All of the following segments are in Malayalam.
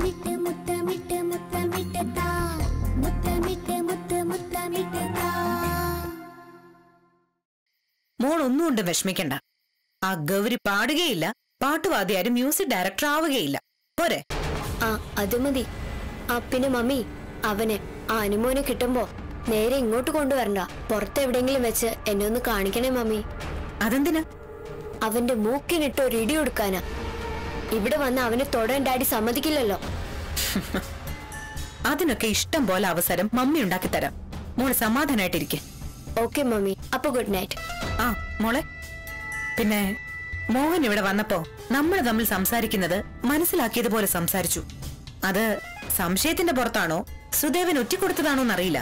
മുത്തമിട്ട് മുത്തമിട്ട് മുത്തമിട്ട് താ മുത്തമിട്ട് മുത്ത് മുത്തമിട്ട് താ മോൾ ഒന്നും കൊണ്ട് വിഷമിക്കണ്ട ആ ഗൗരി പാടുകയില്ല പാട്ടുവാദിയാരും മ്യൂസിക് ഡയറക്ടർ ആവുകയില്ല പോരെ ആ അത് മതി ആ പിന്നെ മമ്മി അവന് ആ അനുമോനെ കിട്ടുമ്പോ നേരെ ഇങ്ങോട്ട് കൊണ്ടുവരണ്ട പുറത്ത് എവിടെയെങ്കിലും വെച്ച് എന്നെ ഒന്ന് കാണിക്കണേ മമ്മി അതെന്തിനാ അവന്റെ മൂക്കിനിട്ട് ഒരു ഇടി കൊടുക്കാനാ ഇവിടെ വന്ന് അവനെ തൊടാൻ ഡാഡി സമ്മതിക്കില്ലല്ലോ അതിനൊക്കെ ഇഷ്ടം പോലെ അവസരം മമ്മി ഉണ്ടാക്കി തരാം മോള് സമാധാനായിട്ടിരിക്കെ ഓക്കെ മമ്മി അപ്പൊ ഗുഡ് നൈറ്റ് ആ മോളെ പിന്നെ മോഹൻ ഇവിടെ വന്നപ്പോ നമ്മൾ തമ്മിൽ സംസാരിക്കുന്നത് മനസ്സിലാക്കിയതുപോലെ സംസാരിച്ചു അത് സംശയത്തിന്റെ പുറത്താണോ സുദേവൻ ഒറ്റിക്കൊടുത്തതാണോ എന്നറിയില്ല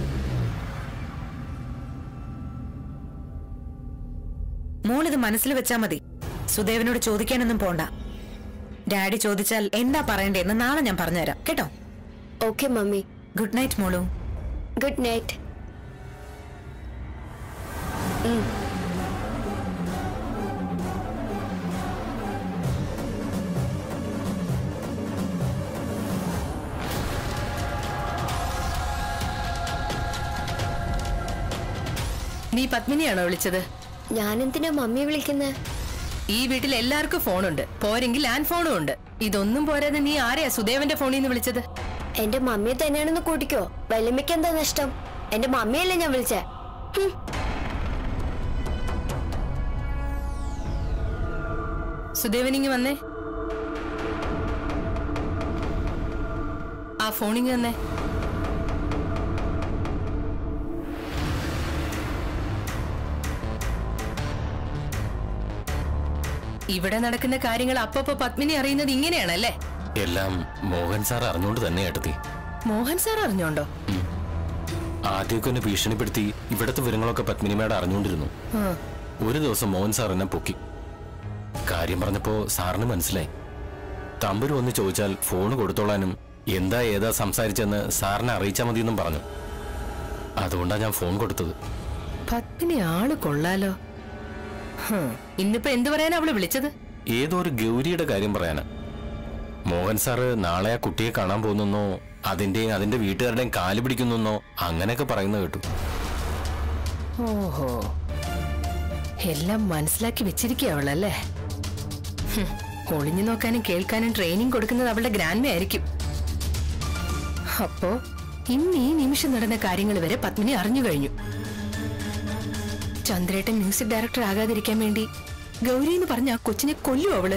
മോളിത് മനസ്സിൽ വെച്ചാ മതി സുദേവനോട് ചോദിക്കാനൊന്നും പോണ്ട ഡാഡി ചോദിച്ചാൽ എന്താ പറയണ്ടേന്ന് നാളെ ഞാൻ പറഞ്ഞുതരാം കേട്ടോ ഓക്കെ മമ്മി ഗുഡ് നൈറ്റ് മോളു ഗുഡ് നൈറ്റ് നീ പത്മിനിയാണോ വിളിച്ചത് ഞാനെന്തിനാ മമ്മിയെ വിളിക്കുന്നത് ഈ വീട്ടിൽ എല്ലാവർക്കും ഫോണുണ്ട് പോരെങ്കിൽ ലാൻഡ് ഫോണും ഉണ്ട് ഇതൊന്നും പോരാതെ നീ ആരെയാ സുദേവന്റെ ഫോണിൽ നിന്ന് വിളിച്ചത് എന്റെ മമ്മിയെ തന്നെയാണെന്ന് കൂട്ടിക്കോ വല്യമ്മയ്ക്ക് എന്താ നഷ്ടം എന്റെ മമ്മിയല്ലേ ഞാൻ വിളിച്ചേ ഹും. സുദേവനിങ് വന്നേ ആ ഫോണിങ് വന്നേ ഇവിടെ നടക്കുന്ന കാര്യങ്ങൾ അപ്പപ്പോ പത്മിനി അറിയുന്നത് ഇങ്ങനെയാണല്ലേ എല്ലാം മോഹൻ സാർ അറിഞ്ഞുകൊണ്ട് തന്നെ ഏട്ടത്തി മോഹൻ സാർ അറിഞ്ഞോണ്ടോ ആദ്യമൊക്കെ എന്നെ ഭീഷണിപ്പെടുത്തി ഇവിടുത്തെ വിവരങ്ങളൊക്കെ പത്മിനിമയുടെ അറിഞ്ഞുകൊണ്ടിരുന്നു ആ, ഒരു ദിവസം മോഹൻ സാർ എന്നെ പൊക്കി കാര്യം പറഞ്ഞപ്പോ സാറിന് മനസ്സിലായി തമ്പുരു ഒന്ന് ചോദിച്ചാൽ ഫോൺ കൊടുത്തോളാനും എന്താ ഏതാ സംസാരിച്ചെന്ന് സാറിനെ അറിയിച്ചാൽ മതിയെന്നും പറഞ്ഞു അതുകൊണ്ടാ ഞാൻ ഫോൺ കൊടുത്തത് പത്മിനി ആള് കൊള്ളാലോ ഹും, ഇന്നിപ്പോ എന്ത് പറയാനാ അവള് വിളിച്ചത് ഏതോ ഒരു ഗൗരിയുടെ കാര്യം പറയാനാ മോഹൻ സാറ് നാളെ ആ കുട്ടിയെ കാണാൻ പോകുന്നെന്നോ അതിന്റെയും അതിന്റെ വീട്ടുകാരുടെയും കാല് പിടിക്കുന്നെന്നോ അങ്ങനെയൊക്കെ പറയുന്നത് കേട്ടു ഓഹോ എല്ലാം മനസ്സിലാക്കി വെച്ചിരിക്കുക അവളല്ലേ ഹും, ഒളിഞ്ഞു നോക്കാനും കേൾക്കാനും ട്രെയിനിങ് കൊടുക്കുന്നത് അവളുടെ ഗ്രാൻഡ് ആയിരിക്കും അപ്പോ ഇന്ന് ഈ നിമിഷം നടന്ന കാര്യങ്ങൾ വരെ പത്മിനി അറിഞ്ഞു കഴിഞ്ഞു ചന്ദ്രേട്ടൻ മ്യൂസിക് ഡയറക്ടർ ആകാതിരിക്കാൻ വേണ്ടി ഗൗരി എന്ന് പറഞ്ഞ ആ കൊച്ചിനെ കൊല്ലു അവള്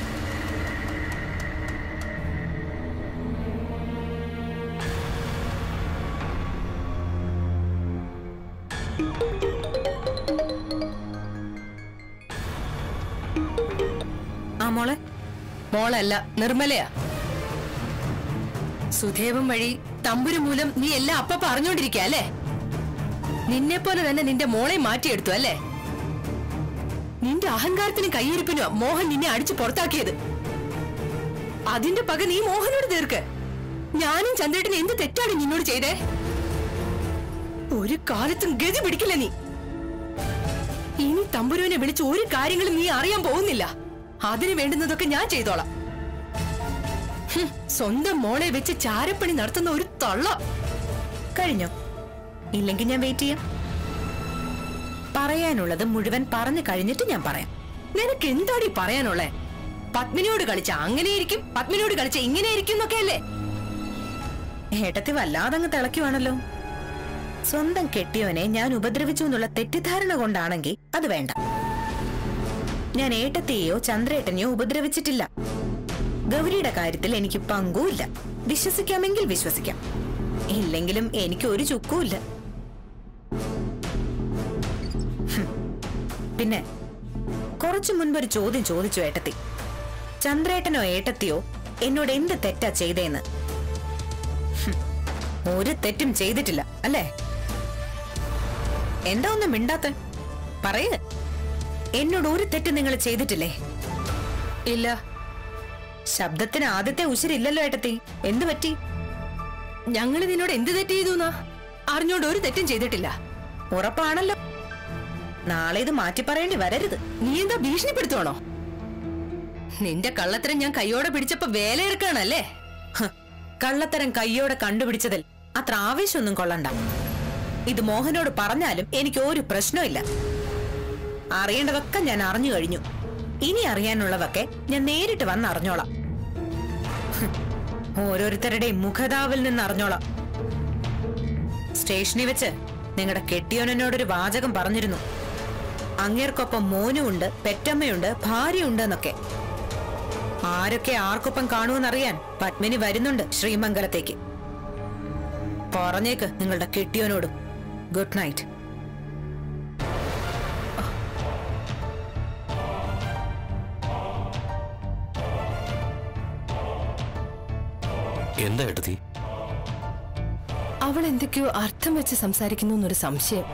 ആ മോളെ മോളല്ല നിർമ്മലയാ സുധേവം വഴി തമ്പുരു മൂലം നീ എല്ലാം അപ്പ അറിഞ്ഞോണ്ടിരിക്ക അല്ലേ നിന്നെ പോലെ തന്നെ നിന്റെ മോളെ മാറ്റിയെടുത്തു അല്ലേ നിന്റെ അഹങ്കാരത്തിനും കയ്യിരിപ്പിനും മോഹൻ നിന്നെ അടിച്ചു പുറത്താക്കിയത് അതിന്റെ പക നീ മോഹനോട് തീർക്ക് ഞാനും ചന്ദ്രേട്ടന് എന്ത് തെറ്റാണ് നിന്നോട് ചെയ്തേ ഒരു കാലത്തും ഗതി പിടിക്കില്ല നീ ഇനി തമ്പുരുവിനെ വിളിച്ച് ഒരു കാര്യങ്ങളും നീ അറിയാൻ പോകുന്നില്ല അതിന് വേണ്ടുന്നതൊക്കെ ഞാൻ ചെയ്തോളാം ഹും, സ്വന്തം മോളെ വെച്ച് ചാരപ്പണി നടത്തുന്ന ഒരു തള്ള കഴിഞ്ഞോ ഇല്ലെങ്കിൽ ഞാൻ വെയിറ്റ് ചെയ്യാം പറയാനുള്ളത് മുഴുവൻ പറഞ്ഞു കഴിഞ്ഞിട്ട് ഞാൻ പറയാം നിനക്ക് എന്താടി പറയാനുള്ളേ പത്മിനിയോട് കളിച്ച അങ്ങനെയിരിക്കും പത്മിനിയോട് കളിച്ച ഇങ്ങനെയിരിക്കും എന്നൊക്കെ അല്ലേ ഏട്ടത്തി വല്ലാതങ്ങ് തിളയ്ക്കുവാണല്ലോ സ്വന്തം കെട്ടിയവനെ ഞാൻ ഉപദ്രവിച്ചു എന്നുള്ള തെറ്റിദ്ധാരണ കൊണ്ടാണെങ്കിൽ അത് വേണ്ട ഞാൻ ഏട്ടത്തെയോ ചന്ദ്രേട്ടനെയോ ഉപദ്രവിച്ചിട്ടില്ല ഗൗരിയുടെ കാര്യത്തിൽ എനിക്ക് പങ്കുമില്ല വിശ്വസിക്കാമെങ്കിൽ വിശ്വസിക്കാം ഇല്ലെങ്കിലും എനിക്ക് ഒരു ചുക്കുമില്ല ഹും. പിന്നെ കുറച്ചു മുൻപ് ഒരു ചോദ്യം ചോദിച്ചു ഏട്ടത്തി ചന്ദ്രേട്ടനോ ഏട്ടത്തിയോ എന്നോട് എന്ത് തെറ്റാ ചെയ്തേന്ന് ഹും. ഒരു തെറ്റും ചെയ്തിട്ടില്ല അല്ലേ എന്താ ഒന്നും മിണ്ടാത്ത പറയ എന്നോട് ഒരു തെറ്റും നിങ്ങൾ ചെയ്തിട്ടില്ലേ ഇല്ല ശബ്ദത്തിന് ആദ്യത്തെ ഉശിരില്ലല്ലോ ഏട്ടത്തി എന്തു പറ്റി ഞങ്ങൾ നിന്നോട് എന്ത് തെറ്റ് ചെയ്തു അറിഞ്ഞോണ്ട് ഒരു തെറ്റും ചെയ്തിട്ടില്ല ഉറപ്പാണല്ലോ നാളെ ഇത് മാറ്റി പറയേണ്ടി വരരുത് നീ എന്താ ഭീഷണിപ്പെടുത്തുവാണോ നിന്റെ കള്ളത്തരം ഞാൻ കൈയോടെ പിടിച്ചപ്പോ വേലയെടുക്കാണല്ലേ ഹ, കള്ളത്തരം കയ്യോടെ കണ്ടുപിടിച്ചതിൽ അത്ര ആവേശമൊന്നും കൊള്ളണ്ട ഇത് മോഹനോട് പറഞ്ഞാലും എനിക്ക് ഒരു പ്രശ്നമില്ല അറിയേണ്ടതൊക്കെ ഞാൻ അറിഞ്ഞു കഴിഞ്ഞു ഇനി അറിയാനുള്ളതൊക്കെ ഞാൻ നേരിട്ട് വന്ന് അറിഞ്ഞോളാം ഹും, ഓരോരുത്തരുടെയും മുഖതാവിൽ നിന്ന് അറിഞ്ഞോളാം സ്റ്റേഷനിൽ വെച്ച് നിങ്ങളുടെ കെട്ടിയോനോടൊരു വാചകം പറഞ്ഞിരുന്നു അങ്ങേർക്കൊപ്പം മോനുമുണ്ട് പെറ്റമ്മയുണ്ട് ഭാര്യയുണ്ട് എന്നൊക്കെ ആരൊക്കെ ആർക്കൊപ്പം കാണുമെന്നറിയാൻ പത്മിനി വരുന്നുണ്ട് ശ്രീമംഗലത്തേക്ക് പറഞ്ഞേക്ക് നിങ്ങളുടെ കെട്ടിയോനോടും ഗുഡ് നൈറ്റ് എന്താ എടുത്തി അവൾ എന്തൊക്കെയോ അർത്ഥം വെച്ച് സംസാരിക്കുന്നു എന്നൊരു സംശയം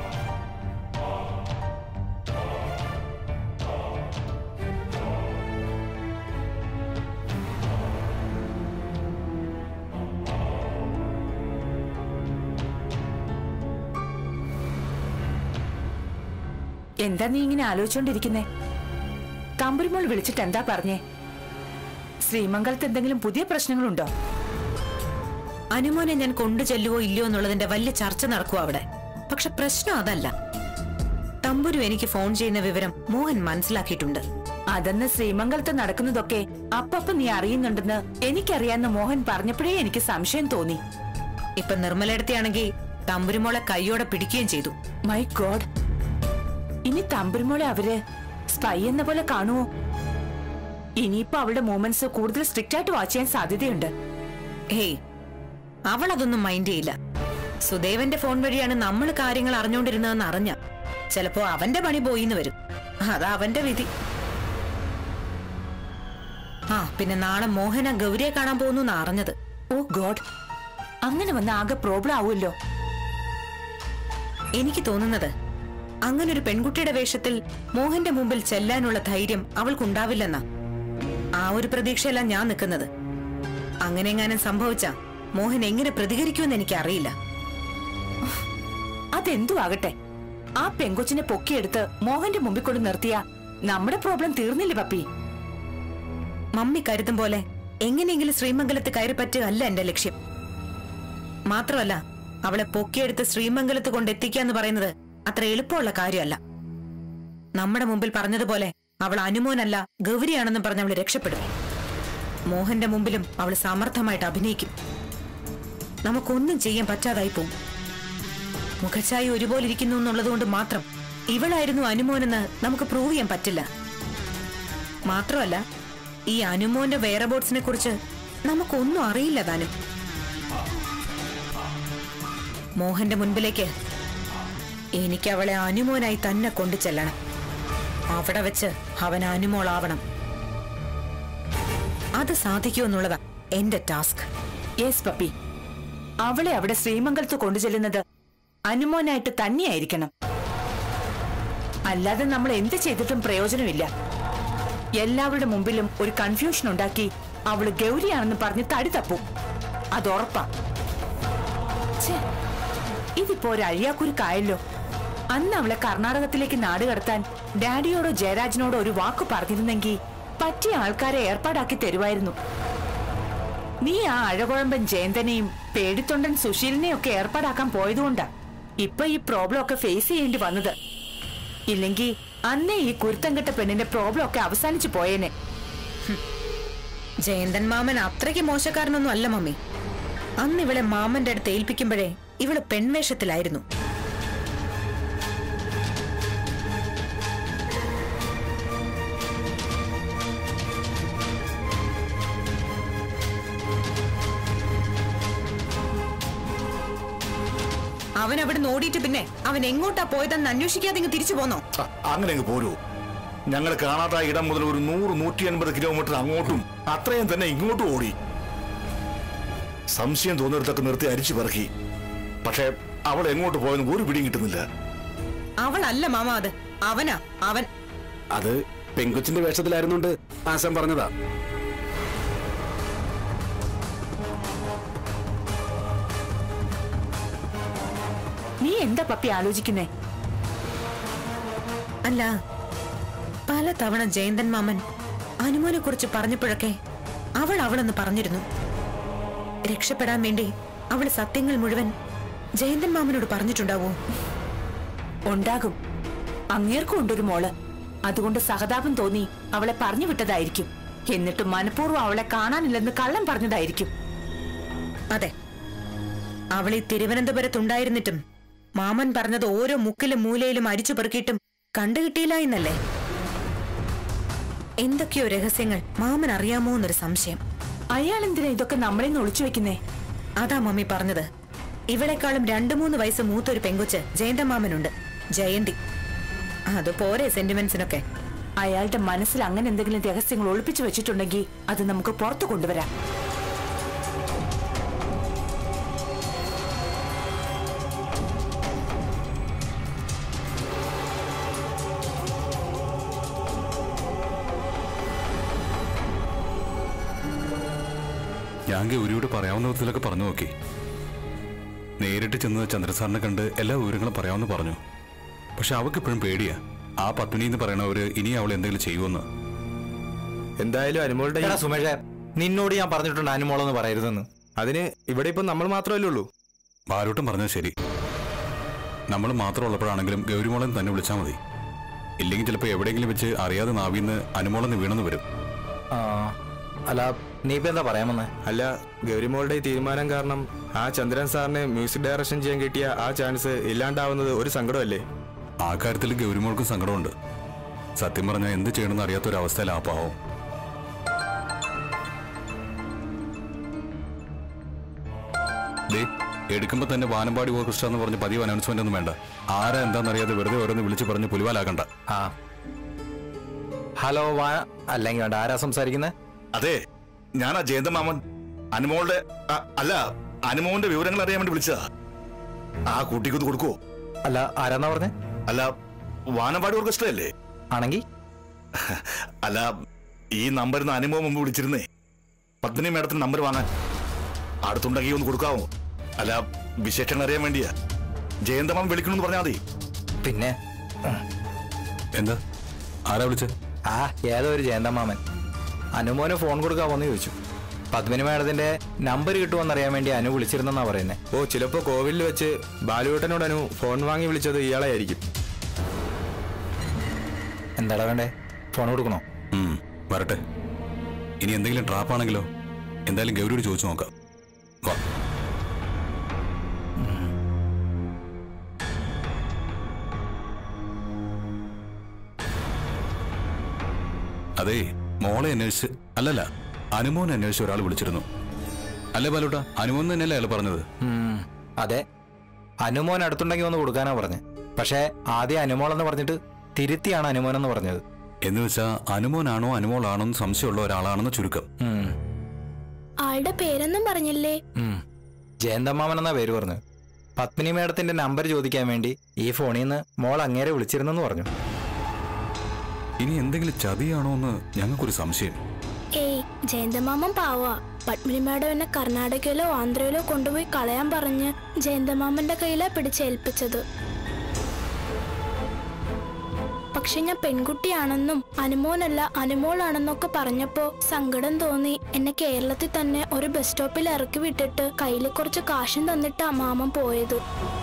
എന്താ നീ ഇങ്ങനെ ആലോചിച്ചോണ്ടിരിക്കുന്നേ തമ്പുരുമോൾ വിളിച്ചിട്ട് എന്താ പറഞ്ഞേ ശ്രീമംഗലത്ത് എന്തെങ്കിലും പുതിയ പ്രശ്നങ്ങളുണ്ടോ അനുമോനെ ഞാൻ കൊണ്ടു ചെല്ലുവോ ഇല്ലയോ എന്നുള്ളതിന്റെ വലിയ ചർച്ച നടക്കുവോ അവിടെ പക്ഷെ പ്രശ്നം അതല്ല തമ്പുരു എനിക്ക് ഫോൺ ചെയ്യുന്ന വിവരം മോഹൻ മനസ്സിലാക്കിയിട്ടുണ്ട് അതെന്ന് ശ്രീമംഗലത്ത് നടക്കുന്നതൊക്കെ അപ്പപ്പ നീ അറിയുന്നുണ്ടെന്ന് എനിക്കറിയാന്ന് മോഹൻ പറഞ്ഞപ്പോഴേ എനിക്ക് സംശയം തോന്നി ഇപ്പൊ നിർമ്മലയിടത്തെയാണെങ്കിൽ തമ്പുരുമോളെ കൈയോടെ പിടിക്കുകയും ചെയ്തു മൈ ഗോഡ് ഇനി തമ്പുരുമോളെ അവര് സ്പൈ എന്ന പോലെ കാണുവോ ഇനിയിപ്പോ അവളുടെ മൂവ്മെന്റ്സ് കൂടുതൽ സ്ട്രിക്റ്റ് ആയിട്ട് വാച്ച് ചെയ്യാൻ സാധ്യതയുണ്ട് ഹേയ് അവൾ അതൊന്നും മൈൻഡ് ചെയ്യില്ല സുദേവന്റെ ഫോൺ വഴിയാണ് നമ്മൾ കാര്യങ്ങൾ അറിഞ്ഞുകൊണ്ടിരുന്നതെന്ന് അറിഞ്ഞ ചിലപ്പോ അവന്റെ പണി പോയിന്ന് വരും അതാ അവന്റെ വിധി ആ പിന്നെ നാളെ മോഹന ഗൗരിയെ കാണാൻ പോകുന്നു അറിഞ്ഞത് ഓ ഗോഡ് അങ്ങനെ വന്ന ആകെ പ്രോബ്ലം ആവുമല്ലോ എനിക്ക് തോന്നുന്നത് അങ്ങനെ ഒരു പെൺകുട്ടിയുടെ വേഷത്തിൽ മോഹന്റെ മുമ്പിൽ ചെല്ലാനുള്ള ധൈര്യം അവൾക്കുണ്ടാവില്ലെന്നാ ആ ഒരു പ്രതീക്ഷയല്ല ഞാൻ നിൽക്കുന്നത് അങ്ങനെ എങ്ങാനും സംഭവിച്ച മോഹൻ എങ്ങനെ പ്രതികരിക്കുമെന്ന് എനിക്കറിയില്ല അതെന്തു ആകട്ടെ ആ പെങ്കൊച്ചിനെ പൊക്കിയെടുത്ത് മോഹന്റെ മുമ്പിൽ കൊണ്ട് നിർത്തിയ നമ്മുടെ പ്രോബ്ലം തീർന്നില്ലേ പപ്പി മമ്മി കരുതും പോലെ എങ്ങനെയെങ്കിലും ശ്രീമംഗലത്ത് കയറി പറ്റുകയല്ല എന്റെ ലക്ഷ്യം മാത്രമല്ല അവളെ പൊക്കിയെടുത്ത് ശ്രീമംഗലത്ത് കൊണ്ടെത്തിക്കാന്ന് പറയുന്നത് അത്ര എളുപ്പമുള്ള കാര്യമല്ല നമ്മുടെ മുമ്പിൽ പറഞ്ഞതുപോലെ അവൾ അനുമോനല്ല ഗൗരിയാണെന്നും പറഞ്ഞ് അവൾ രക്ഷപ്പെടും മോഹന്റെ മുമ്പിലും അവൾ സമർത്ഥമായിട്ട് അഭിനയിക്കും നമുക്കൊന്നും ചെയ്യാൻ പറ്റാതായി പോവും മുഖച്ഛായ ഒരുപോലെ ഇരിക്കുന്നു എന്നുള്ളതുകൊണ്ട് മാത്രം ഇവളായിരുന്നു അനുമോനെന്ന് നമുക്ക് പ്രൂവ് ചെയ്യാൻ പറ്റില്ല മാത്രമല്ല ഈ അനുമോന്റെ വെയറബോട്ട്സിനെ കുറിച്ച് നമുക്കൊന്നും അറിയില്ല താനും മോഹന്റെ മുൻപിലേക്ക് എനിക്ക് അവളെ അനുമോനായി തന്നെ കൊണ്ടു ചെല്ലണം അവിടെ വെച്ച് അവൻ അനുമോളാവണം അത് സാധിക്കുമെന്നുള്ളതാ എന്റെ ടാസ്ക് യെസ് പപ്പി അവളെ അവിടെ ശ്രീമംഗലത്ത് കൊണ്ടുചെല്ലുന്നത് അനുമോനായിട്ട് തന്നെയായിരിക്കണം അല്ലാതെ നമ്മൾ എന്ത് ചെയ്തിട്ടും പ്രയോജനമില്ല എല്ലാവരുടെ മുമ്പിലും ഒരു കൺഫ്യൂഷൻ ഉണ്ടാക്കി അവള് ഗൗരിയാണെന്ന് പറഞ്ഞ് തടി തപ്പും അതുറപ്പാ ഛേ, ഇതിപ്പോ ഒരു അഴിയാക്കുരുക്കായല്ലോ അന്ന് അവളെ കർണാടകത്തിലേക്ക് നാട് കടത്താൻ ഡാഡിയോടോ ജയരാജനോടോ ഒരു വാക്ക് പറഞ്ഞിരുന്നെങ്കിൽ പറ്റിയ ആൾക്കാരെ ഏർപ്പാടാക്കി തരുമായിരുന്നു നീ ആ അഴകുഴമ്പൻ ജയന്തനെയും പേടിത്തൊണ്ടൻ സുശീലിനെയും ഒക്കെ ഏർപ്പാടാക്കാൻ പോയതുകൊണ്ടാ ഇപ്പൊ ഈ പ്രോബ്ലം ഒക്കെ ഫേസ് ചെയ്യേണ്ടി വന്നത് ഇല്ലെങ്കിൽ അന്നേ ഈ കുരുത്തം കെട്ട പെണ്ണിന്റെ പ്രോബ്ലം ഒക്കെ അവസാനിച്ചു പോയേനെ ജയന്തൻ മാമൻ അത്രയ്ക്ക് മോശക്കാരനൊന്നും അല്ല മമ്മി അന്ന് ഇവളെ മാമന്റെ അടുത്ത് ഏൽപ്പിക്കുമ്പോഴേ ഇവള് പെൺവേഷത്തിലായിരുന്നു അവൻ അവിടെ ഓടിയിട്ട് പിന്നെ അവൻ എങ്ങോട്ടാ പോയതെന്ന് അന്വേഷിക്കാതെ ഇങ്ങ് തിരിച്ചു പോന്നോ അ, അങ്ങനെ അങ്ങ് പോരൂ ഞങ്ങൾ കാണാത്ത ഇടം മുതൽ ഒരു നൂറ് നൂറ്റി അൻപത് കിലോമീറ്റർ അങ്ങോട്ടും അത്രയും തന്നെ ഇങ്ങോട്ടും ഓടി സംശയം തോന്നിയിടത്തൊക്കെ നിർത്തി അരിച്ചു പറക്കി പക്ഷേ അവൾ എങ്ങോട്ട് പോയെന്ന് ഒരു പിടിയും കിട്ടുന്നില്ല അവളല്ല മാമ അത് അവനാ അവൻ അത് പെങ്കൊച്ചിന്റെ വേഷത്തിലായിരുന്നുണ്ട് ആശാൻ പറഞ്ഞതാ നീ എന്താ പപ്പി ആലോചിക്കുന്നേ അല്ല പല തവണ ജയന്തൻ മാമൻ അനുമോനെ കുറിച്ച് പറഞ്ഞപ്പോഴൊക്കെ അവൾ അവളെന്ന് പറഞ്ഞിരുന്നു രക്ഷപ്പെടാൻ വേണ്ടി അവള് സത്യങ്ങൾ മുഴുവൻ ജയന്തൻ മാമനോട് പറഞ്ഞിട്ടുണ്ടാവോ ഉണ്ടാകും അങ്ങേർക്കും ഉണ്ടൊരു മോള് അതുകൊണ്ട് സഹതാപം തോന്നി അവളെ പറഞ്ഞു വിട്ടതായിരിക്കും എന്നിട്ട് മനഃപൂർവ്വം അവളെ കാണാനില്ലെന്ന് കള്ളം പറഞ്ഞതായിരിക്കും അതെ അവൾ ഈ തിരുവനന്തപുരത്തുണ്ടായിരുന്നിട്ടും മാമൻ പറഞ്ഞത് ഓരോ മുക്കിലും മൂലയിലും അരിച്ചു പെറുക്കിയിട്ടും കണ്ടുകിട്ടിയില്ല എന്നല്ലേ എന്തൊക്കെയോ രഹസ്യങ്ങൾ മാമൻ അറിയാമോ എന്നൊരു സംശയം അയാൾ എന്തിനാ ഇതൊക്കെ നമ്മളെ നിന്ന് ഒളിച്ചു വെക്കുന്നേ അതാ മമ്മി പറഞ്ഞത് ഇവളെക്കാളും രണ്ടു മൂന്ന് വയസ്സ് മൂത്തൊരു പെങ്കൊച്ച് ജയന്ത മാമനുണ്ട് ജയന്തി അത് പോരെ സെന്റിമെന്റ്സിനൊക്കെ അയാളുടെ മനസ്സിൽ അങ്ങനെ എന്തെങ്കിലും രഹസ്യങ്ങൾ ഒളിപ്പിച്ചു വെച്ചിട്ടുണ്ടെങ്കിൽ അത് നമുക്ക് പുറത്തു കൊണ്ടുവരാം ഞാൻ ഗൗരിയോട് പറയാവുന്ന വിധത്തിലൊക്കെ പറഞ്ഞു നോക്കി നേരിട്ട് ചെന്ന് ചന്ദ്രസാറിനെ കണ്ട് എല്ലാ വിവരങ്ങളും പറയാമെന്ന് പറഞ്ഞു പക്ഷെ അവൾക്ക് ഇപ്പോഴും പേടിയാ ആ പത്മിനി എന്ന് പറയണവര് ഇനി അവൾ എന്തെങ്കിലും ചെയ്യുമെന്ന് എന്തായാലും അനുമോളുടെ എടാ സുമേഷേ നിന്നോട് ഞാൻ പറഞ്ഞിട്ടുണ്ട് അനുമോളെന്ന് പറയരുതെന്ന് അതിന് ഇവിടെ ഇപ്പം നമ്മൾ മാത്രമല്ലേ ഉള്ളൂ ബാലോട്ടം പറഞ്ഞത് ശരി നമ്മൾ മാത്രം ഉള്ളപ്പോഴാണെങ്കിലും ഗൗരിമോളൻ തന്നെ വിളിച്ചാൽ മതി ഇല്ലെങ്കിൽ ചിലപ്പോൾ എവിടെയെങ്കിലും വെച്ച് അറിയാതെ നാവിന്ന് അനുമോളെന്ന് വീണെന്ന് വരും ആ അല്ല നീ ഇപ്പൊ എന്താ പറയാമെന്ന് അല്ല ഗൗരിമോളുടെ ഈ തീരുമാനം കാരണം ആ ചന്ദ്രൻ സാറിന് മ്യൂസിക് ഡയറക്ഷൻ ചെയ്യാൻ കിട്ടിയ ആ ചാൻസ് ഇല്ലാണ്ടാവുന്നത് ഒരു സങ്കടമല്ലേ ആ കാര്യത്തിൽ ഗൗരിമോൾക്കും സങ്കടമുണ്ട് സത്യം പറഞ്ഞാൽ എന്ത് ചെയ്യണമെന്ന് അറിയാത്തൊരവസ്ഥയിൽ ആ പാവം ദേ എടുക്കുമ്പോ തന്നെ വാനമ്പാടി ഓർക്കസ്ട്ര എന്ന് പറഞ്ഞ് പതിവ് അനൗൺസ്മെന്റ് ഒന്നും വേണ്ട ആരാ എന്താണെന്നറിയാതെ വെറുതെ ഓരോന്ന് വിളിച്ച് പറഞ്ഞ് പുലിവാലാക്കണ്ട ആ ഹലോ വാ അല്ലെങ്കിൽ വേണ്ട ആരാ സംസാരിക്കുന്നത് അതെ ഞാനാ ജയന്ത മാമൻ അനുമോളുടെ അ- അല്ല അനുമോന്റെ വിവരങ്ങൾ അറിയാൻ വേണ്ടി വിളിച്ചതാ ആ കുട്ടിക്കൊന്ന് കൊടുക്കുവോ അല്ല ആരാന്നാ പറഞ്ഞേ അല്ല വാനമ്പാടി ഓർക്കസ്ട്ര അല്ലേ ആണെങ്കിൽ അല്ല ഈ നമ്പറിന്ന് അനുമോ മുമ്പ് വിളിച്ചിരുന്നേ പത്മിനി മേഡത്തിന് നമ്പർ വാങ്ങാൻ അടുത്തുണ്ടെങ്കിൽ ഒന്ന് കൊടുക്കാവോ അല്ല വിശേഷങ്ങൾ അറിയാൻ വേണ്ടിയാ ജയന്തമാമൻ വിളിക്കണമെന്ന് പറഞ്ഞാൽ മതി പിന്നെ എന്താ ആരാ വിളിച്ചത് ആ ഏതോ ഒരു ജയന്തമാമൻ അനുമോന് ഫോൺ കൊടുക്കാവോന്ന് ചോദിച്ചു പത്മിനി മേഡത്തിന്റെ നമ്പർ കിട്ടുമെന്നറിയാൻ വേണ്ടി അനു വിളിച്ചിരുന്നെന്നാ പറയുന്നത് ഓ ചിലപ്പോ കോവിലിൽ വെച്ച് ബാലുവേട്ടനോട് അനു ഫോൺ വാങ്ങി വിളിച്ചത് ഇയാളെ ആയിരിക്കും എന്താടാ വേണ്ടേ ഫോൺ കൊടുക്കണോ ഉം, വരട്ടെ ഇനി എന്തെങ്കിലും ട്രാപ്പാണെങ്കിലോ എന്തായാലും ഗൗരിയോട് ചോദിച്ചു നോക്കാം വാ അതെ മോളെ അന്വേഷിച്ച് അല്ലല്ല അനുമോനെ അന്വേഷിച്ച് ഒരാൾ വിളിച്ചിരുന്നു അല്ലേ ബാലൂട്ട അനുമോൻ തന്നെയല്ലേ അയാൾ പറഞ്ഞത് ഉം, അതെ അനുമോൻ അടുത്തുണ്ടെങ്കിൽ ഒന്ന് കൊടുക്കാനാ പറഞ്ഞത് പക്ഷേ ആദ്യം അനുമോളെന്ന് പറഞ്ഞിട്ട് തിരുത്തിയാണ് അനുമോനെന്ന് പറഞ്ഞത് എന്ന് വെച്ചാ അനുമോനാണോ അനുമോളാണോ എന്ന് സംശയമുള്ള ഒരാളാണെന്ന് ചുരുക്കം ഉം, ആളുടെ പേരൊന്നും പറഞ്ഞില്ലേ ഉം. ജയന്തമാമൻ എന്നാ പേര് പറഞ്ഞു പത്മിനി മേഡത്തിന്റെ നമ്പർ ചോദിക്കാൻ വേണ്ടി ഈ ഫോണിൽ നിന്ന് മോൾ അങ്ങേരെ വിളിച്ചിരുന്നെന്ന് പറഞ്ഞു ഇനി എന്തെങ്കിലും ചതിയാണോ എന്ന് ഞങ്ങൾക്കൊരു സംശയം ഏയ് ജയന്തമാമൻ പാവാ പത്മിനി മാഡം എന്നെ കർണാടകയിലോ ആന്ധ്രയിലോ കൊണ്ടുപോയി കളയാൻ പറഞ്ഞ് ജയന്തമാമന്റെ കയ്യിലാ പിടിച്ചേൽപ്പിച്ചത് പക്ഷെ ഞാൻ പെൺകുട്ടിയാണെന്നും അനുമോനല്ല അനുമോളാണെന്നൊക്കെ പറഞ്ഞപ്പോ സങ്കടം തോന്നി എന്നെ കേരളത്തിൽ തന്നെ ഒരു ബസ് സ്റ്റോപ്പിൽ ഇറക്കി വിട്ടിട്ട് കയ്യിൽ കുറച്ച് കാശും തന്നിട്ടാ മാമൻ പോയത്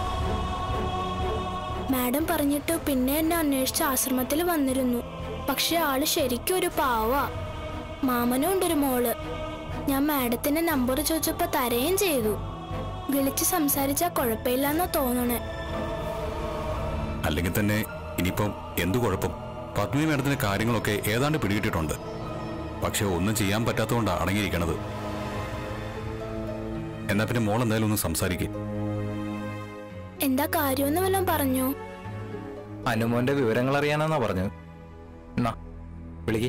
മാഡം പറഞ്ഞിട്ട് പിന്നെ എന്നെ അന്വേഷിച്ച് ആശ്രമത്തിൽ വന്നിരുന്നു പക്ഷെ ആള് ശരിക്കും ഒരു പാവാ മാമനും ഉണ്ടൊരു മോള് ഞാൻ മാഡത്തിന്റെ നമ്പർ ചോദിച്ചപ്പോ തരുകയും ചെയ്തു വിളിച്ച് സംസാരിച്ചാ കുഴപ്പമില്ലെന്നാ തോന്നണേ അല്ലെങ്കിൽ തന്നെ ഇനിയിപ്പം എന്തു കുഴപ്പം പത്മിനി മേഡത്തിന്റെ കാര്യങ്ങളൊക്കെ ഏതാണ്ട് പിടികിട്ടിട്ടുണ്ട് പക്ഷെ ഒന്നും ചെയ്യാൻ പറ്റാത്തതുകൊണ്ടാണ് അടങ്ങിയിരിക്കണത് എന്നാ പിന്നെ മോൾ എന്തായാലും ഒന്ന് സംസാരിക്കും എന്താ കാര്യമെന്ന് വല്ലതും പറഞ്ഞു അനുമോന്റെ വിവരങ്ങൾ അറിയാനെന്നാ പറഞ്ഞത് എന്നാ വിളിക്ക്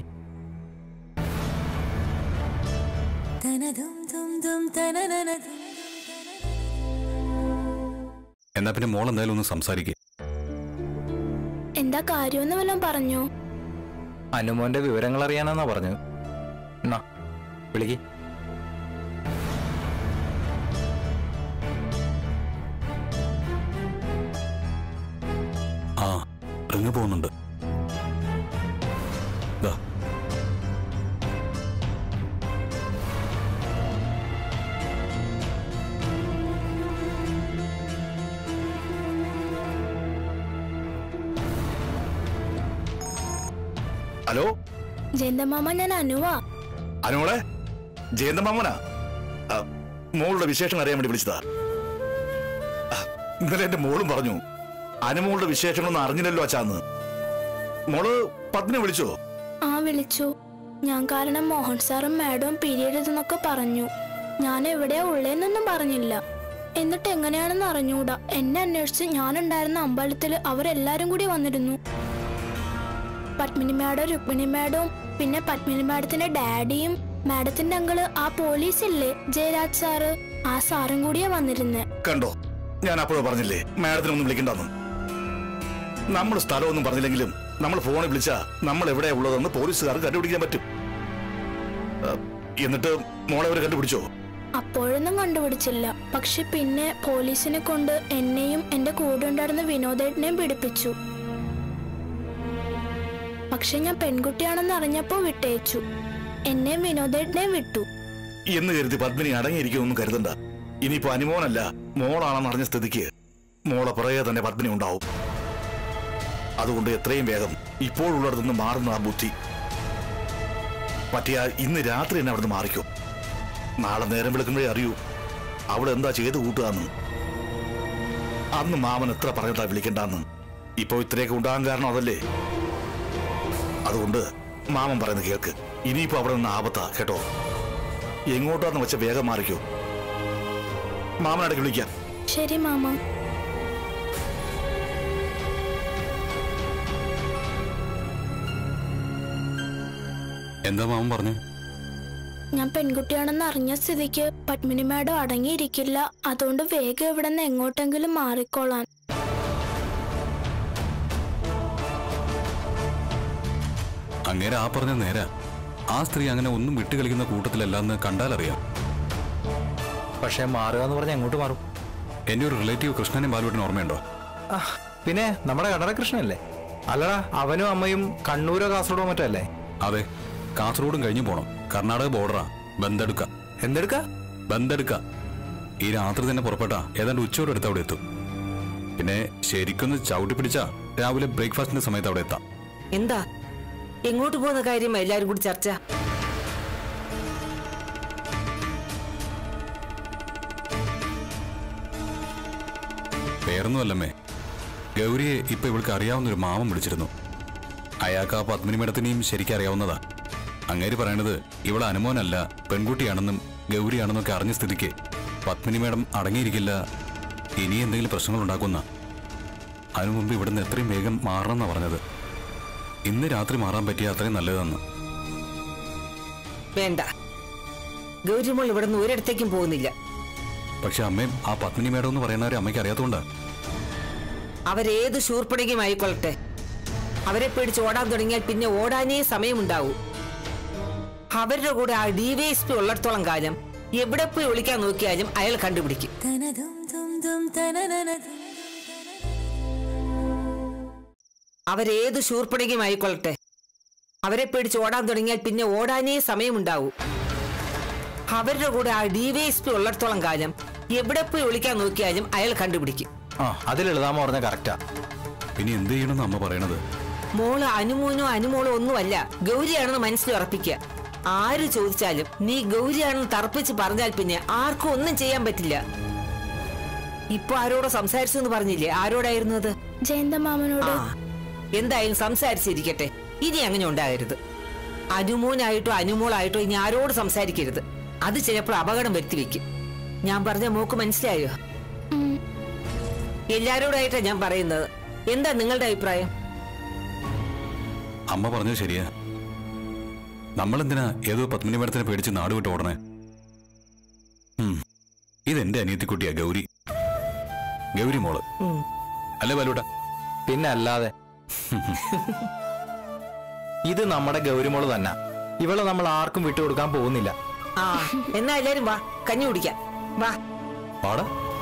എന്നാ പിന്നെ മോൾ എന്തായാലും ഒന്ന് സംസാരിക്കും എന്താ കാര്യമെന്ന് വല്ലതും പറഞ്ഞു അനുമോന്റെ വിവരങ്ങൾ അറിയാനെന്നാ പറഞ്ഞത് എന്നാ വിളിക്ക് ആ റിങ് പോകുന്നുണ്ട് ദാ. ഹലോ ജയന്തമാമ ഞാൻ അനുവാ അനുമോളെ ജയന്ത മാമനാ ആ, മോളുടെ വിശേഷം അറിയാൻ വേണ്ടി വിളിച്ചതാ ആ, ഇന്നലെ എന്റെ മോളും പറഞ്ഞു അനുമോളുടെ വിശേഷങ്ങളൊന്നും അറിഞ്ഞില്ലല്ലോ അച്ചാന്ന് മോള് പത്നി വിളിച്ചോ ആ വിളിച്ചു ഞാൻ കാരണം മോഹൻ സാറും മാഡവും പീരീഡ് എന്നൊക്കെ പറഞ്ഞു ഞാൻ എവിടെയാ ഉള്ളേന്നൊന്നും പറഞ്ഞില്ല എന്നിട്ട് എങ്ങനെയാണെന്ന് അറിഞ്ഞൂടാ എന്നെ അന്വേഷിച്ച് ഞാനുണ്ടായിരുന്ന അമ്പലത്തിൽ അവരെല്ലാരും കൂടി വന്നിരുന്നു പത്മിനി മാഡം രുക്മിണി മാഡവും പിന്നെ പത്മിനി മാഡത്തിന്റെ ഡാഡിയും മാഡത്തിന്റെ അങ്കിള് ആ പോലീസ് ഇല്ലേ ജയരാജ് സാറ് ആ സാറും കൂടിയാ വന്നിരുന്നേ കണ്ടോ ഞാൻ അപ്പോഴോ പറഞ്ഞില്ലേ മാഡത്തിനൊന്നും വിളിക്കണ്ടെന്ന് നമ്മൾ സ്ഥലമൊന്നും പറഞ്ഞില്ലെങ്കിലും നമ്മൾ ഫോണിൽ വിളിച്ചാ നമ്മൾ എവിടെയാ ഉള്ളതെന്ന് പോലീസുകാർക്ക് കണ്ടുപിടിക്കാൻ പറ്റും ആ, എന്നിട്ട് മോളെ അവരെ കണ്ടുപിടിച്ചോ അപ്പോഴൊന്നും കണ്ടുപിടിച്ചില്ല പക്ഷെ പിന്നെ പോലീസിനെ കൊണ്ട് എന്നെയും എന്റെ കൂടെ ഉണ്ടായിരുന്ന വിനോദേട്ടനെയും പിടിപ്പിച്ചു പക്ഷെ ഞാൻ പെൺകുട്ടിയാണെന്ന് അറിഞ്ഞപ്പോ വിട്ടയച്ചു എന്നെയും വിനോദേട്ടനെയും വിട്ടു എന്ന് കരുതി പത്മിനി അടങ്ങിയിരിക്കുമെന്നും കരുതണ്ട ഇനിയിപ്പോ അനുമോനല്ല മോളാണെന്ന് അറിഞ്ഞ സ്ഥിതിക്ക് മോളെ പുറകെ തന്നെ പത്മിനി ഉണ്ടാവും അതുകൊണ്ട് എത്രയും വേഗം ഇപ്പോഴുള്ളിടത്തുനിന്ന് മാറുന്ന ആ ബുദ്ധി പറ്റിയ ഇന്ന് രാത്രി തന്നെ അവിടുന്ന് മാറിക്കോ നാളെ നേരം വിളിക്കുമ്പോഴേ അറിയൂ അവൾ എന്താ ചെയ്ത് കൂട്ടുകയെന്ന് അന്ന് മാമൻ എത്ര പറഞ്ഞതാ വിളിക്കണ്ടെന്ന് ഇപ്പോ ഇത്രയൊക്കെ ഉണ്ടാകാൻ കാരണം അതല്ലേ അതുകൊണ്ട് മാമൻ പറയുന്നത് കേൾക്ക് ഇനിയിപ്പോ അവിടെ നിന്ന് ആപത്താ കേട്ടോ എങ്ങോട്ടാന്ന് വെച്ച വേഗം മാറിക്കോ മാമനടക്ക് വിളിക്കാം ശരി മാമ എന്താ മാമൻ പറഞ്ഞു ഞാൻ പെൺകുട്ടിയാണെന്ന് അറിഞ്ഞ സ്ഥിതിക്ക് പത്മിനി മാഡം അടങ്ങിയിരിക്കില്ല അതുകൊണ്ട് വേഗം ഇവിടെ നിന്ന് എങ്ങോട്ടെങ്കിലും മാറിക്കോളാൻ അങ്ങേരെ ആ പറഞ്ഞ നേരാ ആ സ്ത്രീ അങ്ങനെ ഒന്നും വിട്ടുകളിക്കുന്ന കൂട്ടത്തിലല്ലെന്ന് കണ്ടാലറിയാം പക്ഷേ മാറുക എന്ന് പറഞ്ഞാൽ എങ്ങോട്ട് മാറും എന്റെ ഒരു റിലേറ്റീവ് കൃഷ്ണനും ബാലുവേട്ടനും ഓർമ്മയുണ്ടോ ആ, പിന്നെ നമ്മുടെ കടറ കൃഷ്ണനല്ലേ അല്ലടാ അവനും അമ്മയും കണ്ണൂരോ കാസർഗോഡോ മറ്റോ അല്ലേ അതെ കാസർഗോഡും കഴിഞ്ഞു പോണം കർണാടക ബോർഡറാ ബന്തെടുക്ക എന്തെടുക്ക ബന്തെടുക്ക ഈ രാത്രി തന്നെ പുറപ്പെട്ട ഏതാണ്ട് ഉച്ചയോടെ അടുത്ത് അവിടെ എത്തും പിന്നെ ശരിക്കൊന്ന് ചവിട്ടി പിടിച്ചാ രാവിലെ ബ്രേക്ക്ഫാസ്റ്റിന്റെ സമയത്ത് അവിടെ എത്താം എന്താ എങ്ങോട്ട് പോകുന്ന കാര്യം എല്ലാരും കൂടി ചർച്ച വേറൊന്നുമല്ലമ്മേ ഗൗരിയെ ഇപ്പൊ ഇവൾക്ക് അറിയാവുന്ന ഒരു മാമൻ വിളിച്ചിരുന്നു അയാൾക്ക് ആ പത്മിനി മേഡത്തിനെയും ശരിക്കും അറിയാവുന്നതാ അങ്ങേര് പറയണത് ഇവൾ അനുമോനല്ല പെൺകുട്ടിയാണെന്നും ഗൗരിയാണെന്നൊക്കെ അറിഞ്ഞ സ്ഥിതിക്ക് പത്മിനി മേഡം അടങ്ങിയിരിക്കില്ല ഇനി എന്തെങ്കിലും പ്രശ്നങ്ങൾ ഉണ്ടാക്കുന്ന അതിനു മുമ്പ് ഇവിടുന്ന് എത്രയും വേഗം മാറണമെന്നാ പറഞ്ഞത് ഇന്ന് രാത്രി മാറാൻ പറ്റിയ അത്രയും നല്ലതെന്ന് വേണ്ട ഗൗരിമോൾ ഇവിടെ നിന്ന് ഒരിടത്തേക്കും പോകുന്നില്ല പക്ഷെ അമ്മയും ആ പത്മിനി മേഡം എന്ന് പറയുന്നവരെ അമ്മയ്ക്ക് അറിയാത്തതുകൊണ്ടാ അവരേത് ശൂർപ്പണിക്കും ആയിക്കൊള്ളട്ടെ അവരെ പേടിച്ച് ഓടാൻ തുടങ്ങിയാൽ പിന്നെ ഓടാനേ സമയമുണ്ടാവൂ അവരുടെ കൂടെ ആ ഡിവൈഎസ്പി ഉള്ളിടത്തോളം കാലം എവിടെ പോയി ഒളിക്കാൻ നോക്കിയാലും അയാൾ കണ്ടുപിടിക്കും അവരേത് ശൂർപ്പണിക്കും ആയിക്കൊള്ളട്ടെ അവരെ പേടിച്ച് ഓടാൻ തുടങ്ങിയാൽ പിന്നെ ഓടാനേ സമയമുണ്ടാവൂ അവരുടെ കൂടെ ആ ഡിവൈഎസ്പി ഉള്ളിടത്തോളം കാലം എവിടെ പോയി ഒളിക്കാൻ നോക്കിയാലും അയാൾ കണ്ടുപിടിക്കും ആ അതിൽ എഴുതാമ പറഞ്ഞ കറക്റ്റാ പിന്നെ എന്ത് ചെയ്യണമെന്ന് അമ്മ പറയണത് മോള് അനുമോനോ അനുമോളോ ഒന്നുമല്ല ഗൗരിയാണെന്ന് മനസ്സിൽ ഉറപ്പിക്കുക ആര് ചോദിച്ചാലും നീ ഗൗരിയാണെന്ന് തറപ്പിച്ച് പറഞ്ഞാൽ പിന്നെ ആർക്കും ഒന്നും ചെയ്യാൻ പറ്റില്ല ഇപ്പൊ ആരോടോ സംസാരിച്ചു എന്ന് പറഞ്ഞില്ലേ ആരോടായിരുന്നു അത് ജയന്ത മാമനോട് ആ എന്തായാലും സംസാരിച്ചിരിക്കട്ടെ ഇനി അങ്ങനെ ഉണ്ടാകരുത് അനുമോനായിട്ടോ അനുമോളായിട്ടോ ഇനി ആരോട് സംസാരിക്കരുത് അത് ചിലപ്പോൾ അപകടം വരുത്തി വെക്കും ഞാൻ പറഞ്ഞ മോക്ക് മനസ്സിലായോ ഉം. എല്ലാരോടായിട്ടാ ഞാൻ പറയുന്നത് എന്താ നിങ്ങളുടെ അഭിപ്രായം അമ്മ പറഞ്ഞത് ശരിയാ നമ്മളെന്തിനാ ഏതോ പത്മിനി മേഡത്തിനെ പേടിച്ച് നാട് വിട്ട് ഓടണേ ഉം. ഇതെന്റെ അനിയത്തിക്കുട്ടിയാ ഗൗരി ഗൗരി മോള് ഉം. അല്ലേ ബാലൂട്ട പിന്നെ അല്ലാതെ ഇത് നമ്മുടെ ഗൗരിമോള് തന്നെ ഇവളെ നമ്മൾ ആർക്കും വിട്ടുകൊടുക്കാൻ പോകുന്നില്ല ആ എന്നാ എല്ലാരും വാ കഞ്ഞി കുടിക്കാം വാ പാടാ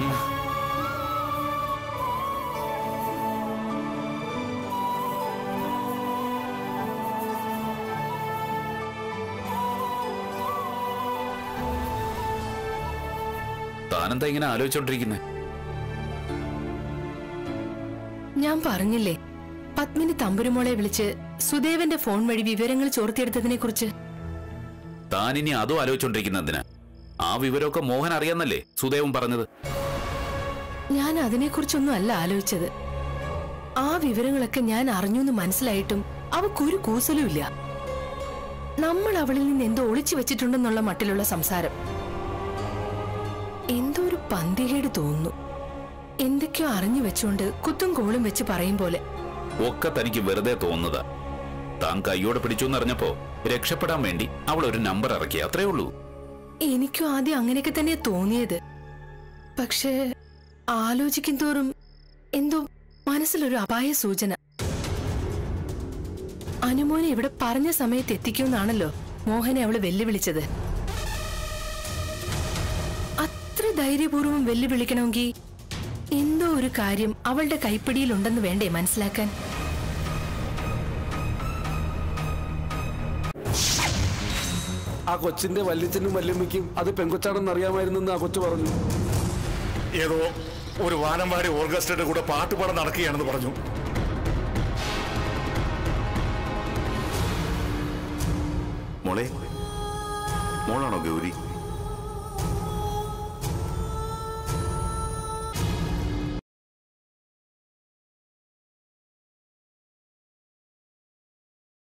താനെന്താ ഇങ്ങനെ ആലോചിച്ചോണ്ടിരിക്കുന്നേ ഞാൻ പറഞ്ഞില്ലേ പത്മിനി തമ്പുരുമോളെ വിളിച്ച് സുദേവന്റെ ഫോൺ വഴി വിവരങ്ങൾ ചോർത്തിയെടുത്തതിനെ കുറിച്ച് താൻ ഇനി അതും ആലോചിച്ചോണ്ടിരിക്കുന്നതിന് ആ വിവരമൊക്കെ മോഹൻ അറിയാന്നല്ലേ സുദേവൻ പറഞ്ഞത് ഞാൻ അതിനെക്കുറിച്ചൊന്നും അല്ല ആലോചിച്ചത് ആ വിവരങ്ങളൊക്കെ ഞാൻ അറിഞ്ഞു എന്ന് മനസ്സിലായിട്ടും അവക്കൊരു കൂസലുമില്ല നമ്മൾ അവളിൽ നിന്ന് എന്തോ ഒളിച്ചു വെച്ചിട്ടുണ്ടെന്നുള്ള മട്ടിലുള്ള സംസാരം എന്തോ ഒരു പന്തികേട് തോന്നുന്നു എന്തൊക്കെയോ അറിഞ്ഞു വെച്ചുകൊണ്ട് കുത്തും കോളും വെച്ച് പറയും പോലെ ഒക്കെ തനിക്ക് വെറുതെ തോന്നുന്നതാ താൻ കൈയോടെ പിടിച്ചു എന്നറിഞ്ഞപ്പോ രക്ഷപ്പെടാൻ വേണ്ടി അവൾ ഒരു നമ്പർ ഇറക്കി അത്രേ ഉള്ളൂ എനിക്കും ആദ്യം അങ്ങനെയൊക്കെ തന്നെ തോന്നിയത് പക്ഷേ ആലോചിക്കും തോറും എന്തോ മനസ്സിലൊരു അപായ സൂചന അനുമോനെ ഇവിടെ പറഞ്ഞ സമയത്ത് എത്തിക്കുമെന്നാണല്ലോ മോഹനെ അവള് വെല്ലുവിളിച്ചത് അത്ര ധൈര്യപൂർവ്വം വെല്ലുവിളിക്കണമെങ്കിൽ എന്തോ ഒരു കാര്യം അവളുടെ കൈപ്പിടിയിലുണ്ടെന്ന് വേണ്ടേ മനസ്സിലാക്കാൻ ആ കൊച്ചിന്റെ വല്യച്ഛനും വല്യമ്മയ്ക്കും അത് പെങ്കൊച്ചാണെന്ന് അറിയാമായിരുന്നെന്ന് ആ കൊച്ചു പറഞ്ഞു ഏതോ ഒരു വാനമ്പാടി ഓർക്കസ്ട്രയുടെ കൂടെ പാട്ടുപാടം നടക്കുകയാണെന്ന് പറഞ്ഞു മോളെ മോളാണോ ഗൗരി